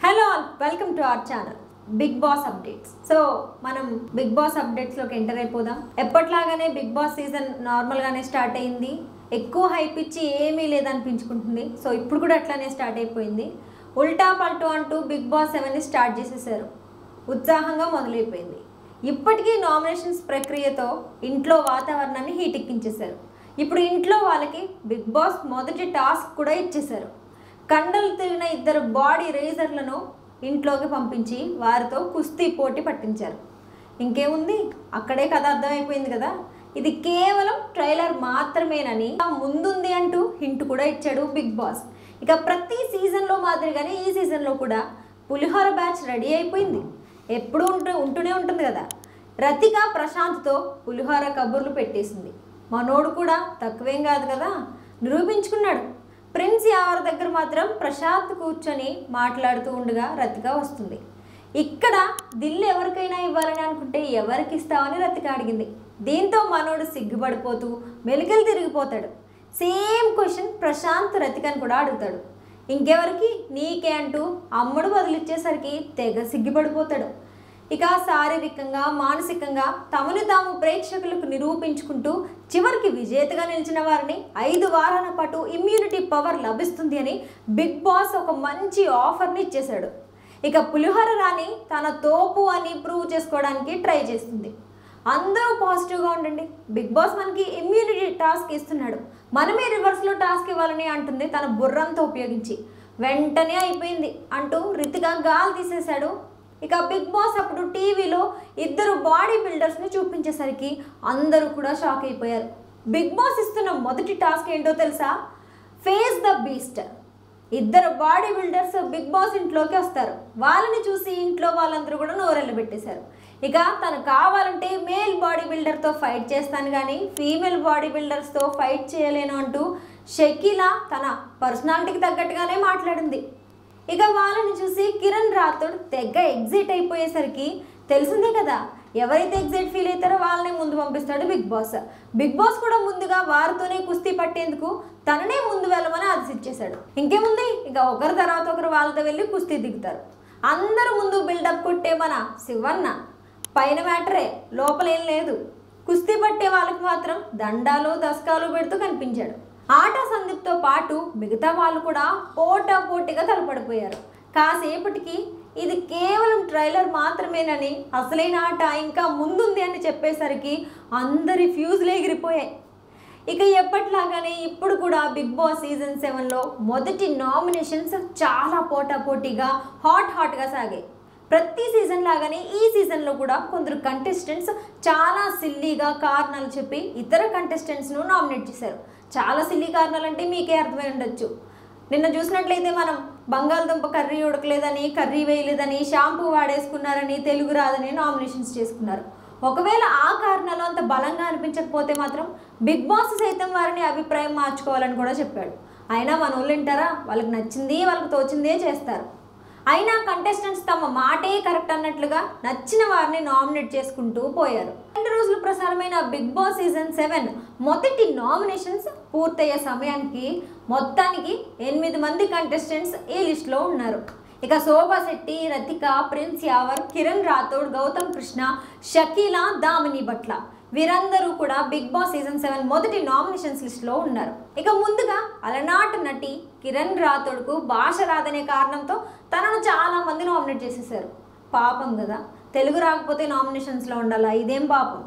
hello all welcome to our channel Bigg Boss updates so మనం బిగ్ బాస్ అప్డేట్స్లోకి enter అయిపోదాం ఎప్పట్లాగానే బిగ్ బాస్ సీజన్ నార్మల్గానే స్టార్ట్ అయింది ఎక్కువ హైప్ ఇచ్చి ఏమీ లేదనిపించుకుంటుంది సో ఇప్పుడు కూడా అట్లానే స్టార్ట్ అయిపోయింది ఉల్టా పల్టు అంటూ బిగ్ బాస్ సెవెన్ని స్టార్ట్ చేసేసారు ఉత్సాహంగా మొదలైపోయింది ఇప్పటికీ నామినేషన్స్ ప్రక్రియతో ఇంట్లో వాతావరణాన్ని హీట్ ఎక్కించేశారు ఇప్పుడు ఇంట్లో వాళ్ళకి బిగ్ బాస్ మొదటి టాస్క్ కూడా ఇచ్చేశారు కండలు తిరిగిన ఇద్దరు బాడీ రేజర్లను ఇంట్లోకి పంపించి వారితో కుస్తీ పోటీ పట్టించారు ఇంకేముంది అక్కడే కథ అర్థమైపోయింది కదా ఇది కేవలం ట్రైలర్ మాత్రమేనని ముందుంది అంటూ హింట్ కూడా ఇచ్చాడు బిగ్ బాస్ ఇక ప్రతి సీజన్లో మాదిరిగానే ఈ సీజన్లో కూడా పులిహోర బ్యాచ్ రెడీ అయిపోయింది ఎప్పుడు ఉంటూ ఉంటూనే ఉంటుంది కదా రతిక ప్రశాంత్తో పులిహోర కబుర్లు పెట్టేసింది మనోడు కూడా తక్కువేం కాదు కదా నిరూపించుకున్నాడు ప్రిన్స్ యావర్ దగ్గర మాత్రం ప్రశాంత్ కూర్చొని మాట్లాడుతూ ఉండగా రతిక వస్తుంది ఇక్కడ దిల్లు ఎవరికైనా ఇవ్వాలని అనుకుంటే ఎవరికి ఇస్తావని రతిక అడిగింది దీంతో మనోడు సిగ్గుపడిపోతూ మెలికలు తిరిగిపోతాడు సేమ్ క్వశ్చన్ ప్రశాంత్ రతికని కూడా అడుగుతాడు ఇంకెవరికి నీకే అంటూ అమ్మడు బదులిచ్చేసరికి తెగ సిగ్గుపడిపోతాడు ఇక శారీరకంగా మానసికంగా తమను తాము ప్రేక్షకులకు నిరూపించుకుంటూ చివరికి విజేతగా నిలిచిన వారిని ఐదు వారాల పాటు ఇమ్యూనిటీ పవర్ లభిస్తుంది అని బిగ్ బాస్ ఒక మంచి ఆఫర్ని ఇచ్చేశాడు ఇక పులిహోర రాణి తన తోపు అని ప్రూవ్ చేసుకోవడానికి ట్రై చేస్తుంది అందరూ పాజిటివ్గా ఉండండి బిగ్ బాస్ మనకి ఇమ్యూనిటీ టాస్క్ ఇస్తున్నాడు మనమే రివర్స్లో టాస్క్ ఇవ్వాలని అంటుంది తన బుర్రంతో ఉపయోగించి వెంటనే అయిపోయింది అంటూ రితిగా గాలి తీసేశాడు ఇక బిగ్ బాస్ అప్పుడు టీవీలో ఇద్దరు బాడీ బిల్డర్స్ని చూపించేసరికి అందరూ కూడా షాక్ అయిపోయారు బిగ్ బాస్ ఇస్తున్న మొదటి టాస్క్ ఏంటో తెలుసా ఫేస్ ద బీస్ట్ ఇద్దరు బాడీ బిల్డర్స్ బిగ్ బాస్ ఇంట్లోకి వస్తారు వాళ్ళని చూసి ఇంట్లో వాళ్ళందరూ కూడా నోరెళ్ళు పెట్టేశారు ఇక తను కావాలంటే మేల్ బాడీ బిల్డర్తో ఫైట్ చేస్తాను కానీ ఫీమేల్ బాడీ బిల్డర్స్తో ఫైట్ చేయలేను అంటూ షకీలా తన పర్సనాలిటీకి తగ్గట్టుగానే మాట్లాడింది ఇక వాళ్ళని చూసి కిరణ్ రాథోడ్ తెగ ఎగ్జిట్ అయిపోయేసరికి తెలిసిందే కదా ఎవరైతే ఎగ్జిట్ ఫీల్ అవుతారో వాళ్ళని ముందు పంపిస్తాడు బిగ్ బాస్ బిగ్ బాస్ కూడా ముందుగా వారితోనే కుస్తీ పట్టేందుకు తననే ముందు వెళ్ళమని ఆదేశించేశాడు ఇంకేముంది ఇక ఒకరి తర్వాత ఒకరు వాళ్ళతో వెళ్ళి కుస్తీ దిగుతారు అందరూ ముందు బిల్డప్ కొట్టే మన శివన్న పైన మ్యాటరే లోపల ఏం లేదు కుస్తీ పట్టే వాళ్ళకి మాత్రం దండాలు దశకాలు పెడుతూ కనిపించాడు ఆట సందీప్తో పాటు మిగతా వాళ్ళు కూడా పోటా పోటీగా తలపడిపోయారు కాసేపటికి ఇది కేవలం ట్రైలర్ మాత్రమేనని అసలైన ఆట ఇంకా ముందుంది అని చెప్పేసరికి అందరి ఫ్యూజ్లు ఎగిరిపోయాయి ఇక ఎప్పట్లాగానే ఇప్పుడు కూడా బిగ్ బాస్ సీజన్ సెవెన్లో మొదటి నామినేషన్స్ చాలా పోటా పోటీగా హాట్ హాట్గా సాగాయి ప్రతి సీజన్ లాగానే ఈ సీజన్లో కూడా కొందరు కంటెస్టెంట్స్ చాలా సిల్లీగా కారణాలు చెప్పి ఇతర కంటెస్టెంట్స్ను నామినేట్ చేశారు చాలా సిల్లీ కారణాలు అంటే మీకే అర్థమై ఉండొచ్చు నిన్న చూసినట్లయితే మనం బంగాళదుంప కర్రీ ఉడకలేదని కర్రీ వేయలేదని షాంపూ వాడేసుకున్నారని తెలుగు రాదని నామినేషన్స్ చేసుకున్నారు ఒకవేళ ఆ కారణాలు అంత బలంగా అనిపించకపోతే మాత్రం బిగ్ బాస్ సైతం వారిని అభిప్రాయం మార్చుకోవాలని కూడా చెప్పాడు అయినా మన వాళ్ళు వింటారా వాళ్ళకి నచ్చింది వాళ్ళకి తోచిందే చేస్తారు అయినా కంటెస్టెంట్స్ తమ మాటే కరెక్ట్ అన్నట్లుగా నచ్చిన వారిని నామినేట్ చేసుకుంటూ పోయారు రెండు రోజులు ప్రసారమైన బిగ్ బాస్ సీజన్ సెవెన్ మొదటి నామినేషన్స్ పూర్తయ్యే సమయానికి మొత్తానికి ఎనిమిది మంది కంటెస్టెంట్స్ ఈ లిస్ట్లో ఉన్నారు ఇక శోభా శెట్టి రతిక ప్రిన్స్ యావర్ కిరణ్ రాథోడ్ గౌతమ్ కృష్ణ షకీలా దామిని భట్ల వీరందరూ కూడా బిగ్ బాస్ సీజన్ సెవెన్ మొదటి నామినేషన్స్ లిస్ట్లో ఉన్నారు ఇక ముందుగా అలనాటి నటి కిరణ్ రాథోడ్కు భాష రాదనే కారణంతో తనను చాలా మంది నామినేట్ చేసేసారు పాపం కదా తెలుగు రాకపోతే నామినేషన్స్లో ఉండాలా ఇదేం పాపం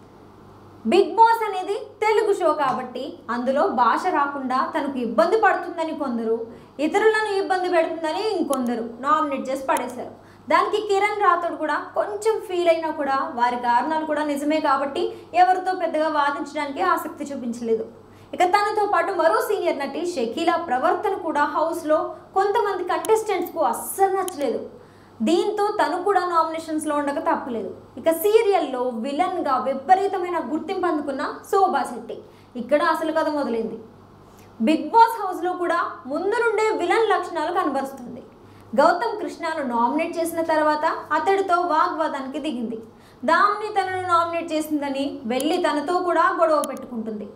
బిగ్ బాస్ అనేది తెలుగు షో కాబట్టి అందులో భాష రాకుండా తనకు ఇబ్బంది పడుతుందని కొందరు ఇతరులను ఇబ్బంది పెడుతుందని ఇంకొందరు నామినేట్ చేసి పడేశారు దానికి కిరణ్ రాథోడ్ కూడా కొంచెం ఫీల్ అయినా కూడా వారి కారణాలు కూడా నిజమే కాబట్టి ఎవరితో పెద్దగా వాదించడానికి ఆసక్తి చూపించలేదు ఇక తనతో పాటు మరో సీనియర్ నటి షకీలా ప్రవర్తన కూడా హౌస్లో కొంతమంది కంటెస్టెంట్స్కు అస్సలు నచ్చలేదు దీంతో తను కూడా నామినేషన్స్లో ఉండక తప్పలేదు ఇక సీరియల్లో విలన్గా విపరీతమైన గుర్తింపు అందుకున్న శోభా శెట్టి ఇక్కడ అసలు కథ మొదలైంది బిగ్ బాస్ హౌస్లో కూడా ముందు నుండే విలన్ లక్షణాలు కనబరుస్తుంది గౌతమ్ కృష్ణను నామినేట్ చేసిన తర్వాత అతడితో వాగ్వాదానికి దిగింది దామిని తనను నామినేట్ చేసిందని వెళ్ళి తనతో కూడా గొడవ పెట్టుకుంటుంది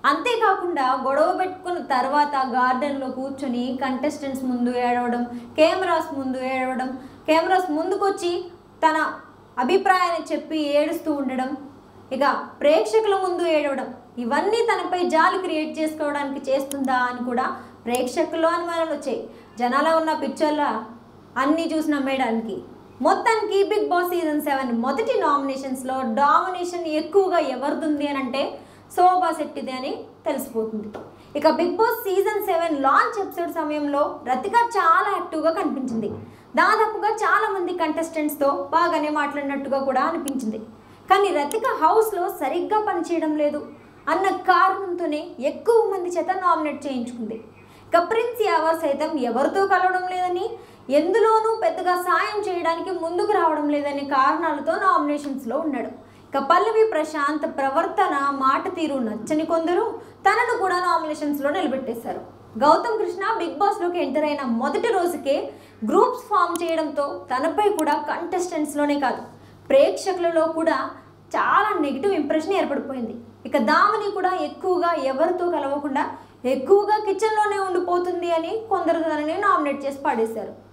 అంతేకాకుండా గొడవ పెట్టుకున్న తర్వాత గార్డెన్లో కూర్చొని కంటెస్టెంట్స్ ముందు ఏడవడం కెమెరాస్ ముందు ఏడవడం కెమెరాస్ ముందుకొచ్చి తన అభిప్రాయాన్ని చెప్పి ఏడుస్తూ ఉండడం ఇక ప్రేక్షకుల ముందు ఏడవడం ఇవన్నీ తనపై జాలి క్రియేట్ చేసుకోవడానికి చేస్తుందా అని కూడా ప్రేక్షకుల్లో అనుమానాలు వచ్చాయి జనాల ఉన్న పిక్చర్ల అన్నీ చూసి నమ్మేయడానికి మొత్తానికి బిగ్ బాస్ సీజన్ సెవెన్ మొదటి నామినేషన్స్లో డామినేషన్ ఎక్కువగా ఎవరిది అని అంటే శోభా శెట్టిది అని తెలిసిపోతుంది ఇక Bigg Boss season seven launch episode సమయంలో రతిక చాలా యాక్టివ్గా కనిపించింది దాదాపుగా చాలా మంది కంటెస్టెంట్స్తో బాగానే మాట్లాడినట్టుగా కూడా అనిపించింది కానీ రతిక హౌస్లో సరిగ్గా పనిచేయడం లేదు అన్న కారణంతోనే ఎక్కువ మంది చేత నామినేట్ చేయించుకుంది ఇక ప్రిన్స్ యావర్ సైతం ఎవరితో కలవడం లేదని ఎందులోనూ పెద్దగా సాయం చేయడానికి ముందుకు రావడం లేదనే కారణాలతో నామినేషన్స్లో ఉన్నాడు ఇక పల్లవి ప్రశాంత్ ప్రవర్తన మాట తీరు నచ్చని కొందరు తనను కూడా నామినేషన్స్లో నిలబెట్టేశారు గౌతమ్ కృష్ణ బిగ్ బాస్లోకి ఎంటర్ అయిన మొదటి రోజుకే గ్రూప్స్ ఫామ్ చేయడంతో తనపై కూడా కంటెస్టెంట్స్లోనే కాదు ప్రేక్షకులలో కూడా చాలా నెగిటివ్ ఇంప్రెషన్ ఏర్పడిపోయింది ఇక దామని కూడా ఎక్కువగా ఎవరితో కలవకుండా ఎక్కువగా కిచెన్లోనే ఉండిపోతుంది అని కొందరు తనని నామినేట్ చేసి పాడేశారు